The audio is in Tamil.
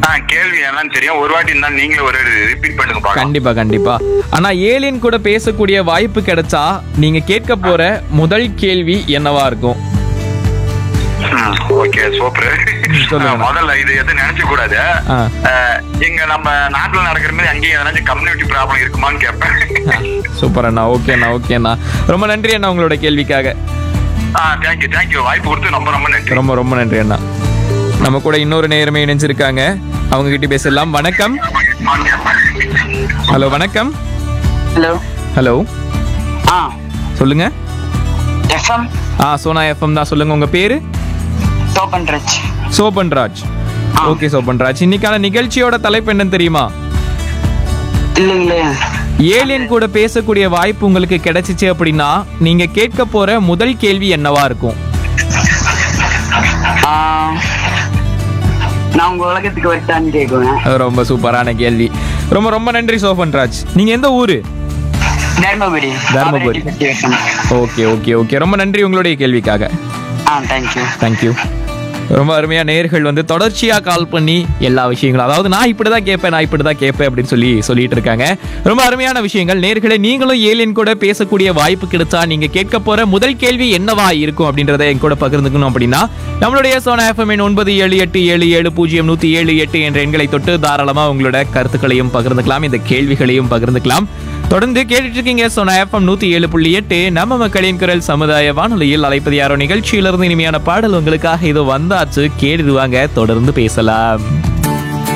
ஆ கேள்வி என்னன்னு தெரியும் ஒரு வாட்டி இருந்தாலும் நீங்களே ஒரு ரிப்பீட் பண்ணுங்க பாக்கலாம் கண்டிப்பா கண்டிப்பா ஆனா ஏலியன் கூட பேசக்கூடிய வாய்ப்பு கிடைச்சா நீங்க கேட்க போற முதல் கேள்வி என்னவா இருக்கும் ஓகே சூப்பர் சொல்லுங்க. முதல்ல இது எதுவும் நினைச்ச கூடாது ஆ. அஹ், இங்க நம்ம நாட்டுல நடக்கிற மாதிரி அங்கேயும் எதனாச்சும் கம்யூனிட்டி ப்ராப்ளம் இருக்குமான்னு கேட்பேன் சூப்பர் அண்ணா ஓகே அண்ணா ஓகே அண்ணா ரொம்ப நன்றி அண்ணா உங்களோட கேள்விக்காக ஆ தேங்க்யூ தேங்க்யூ வாய்ப்பு கொடுத்து ரொம்ப ரொம்ப நன்றி ரொம்ப ரொம்ப நன்றி அண்ணா நம்ம கூட இன்னொரு நேரமே இணைஞ்சிருக்காங்க அவங்க கிட்ட பேசலாம் வணக்கம் ஹலோ வணக்கம் ஹலோ ஹலோ ஆ சொல்லுங்க எஃப்எம் ஆ சோனா எஃப்எம் தான் சொல்லுங்க உங்க பேரு சோபன் ரச் சோபன்ராஜ் ஓகே சோபன்ராஜ் இன்னைக்கான நிகழ்ச்சியோட தலைப்பு என்னன்னு தெரியுமா இல்லைங்களே ஏலியன் கூட பேசக்கூடிய வாய்ப்பு உங்களுக்கு கிடைச்சிச்சு அப்படின்னா நீங்க கேட்க போற முதல் கேள்வி என்னவா இருக்கும் ஆ, நான் உங்க உலகத்துக்கு வரட்டான்னு கேட்குவேன் அது ரொம்ப சூப்பரான கேள்வி ரொம்ப ரொம்ப நன்றி சோபன்ராஜ் நீங்க எந்த ஊரு தர்மபுரி தர்மபுரி. பாதரெட்டி FM. ஓகே ஓகே ஓகே ரொம்ப நன்றி உங்களுடைய கேள்விக்காக ஆ தேங்க்யூ தேங்க்யூ ரொம்ப அருமையா நேர்கள் வந்து தொடர்ச்சியா கால் பண்ணி எல்லா விஷயங்களும் அதாவது நான் இப்படிதான் கேட்பேன் நான் இப்படிதான் கேட்பேன் அப்படின்னு சொல்லி சொல்லிட்டு இருக்காங்க ரொம்ப அருமையான விஷயங்கள் நேர்களை நீங்களும் ஏலியன் கூட பேசக்கூடிய வாய்ப்பு கிடைச்சா நீங்க கேட்க போற முதல் கேள்வி என்னவா இருக்கும் அப்படின்றத என் கூட பகிர்ந்துக்கணும் அப்படின்னா நம்மளுடைய சோனா எஃப்எம் ஒன்பது ஏழு எட்டு ஏழு ஏழு பூஜ்ஜியம் நூத்தி ஏழு எட்டு என்ற எண்களை தொட்டு தாராளமா உங்களோட கருத்துக்களையும் பகிர்ந்துக்கலாம் இந்த கேள்விகளையும் பகிர்ந்துக்கலாம் தொடர்ந்து கேட்டுட்டு இருக்கீங்க சோனா எஃப்எம் நூத்தி ஏழு புள்ளி எட்டு நம்ம மக்களின் குரல் சமுதாய வானொலியில் அழைப்பது யாரோ நிகழ்ச்சியிலிருந்து இனிமையான பாடல் உங்களுக்காக இது வந்தாச்சு கேட்டுடுவாங்க தொடர்ந்து பேசலாம்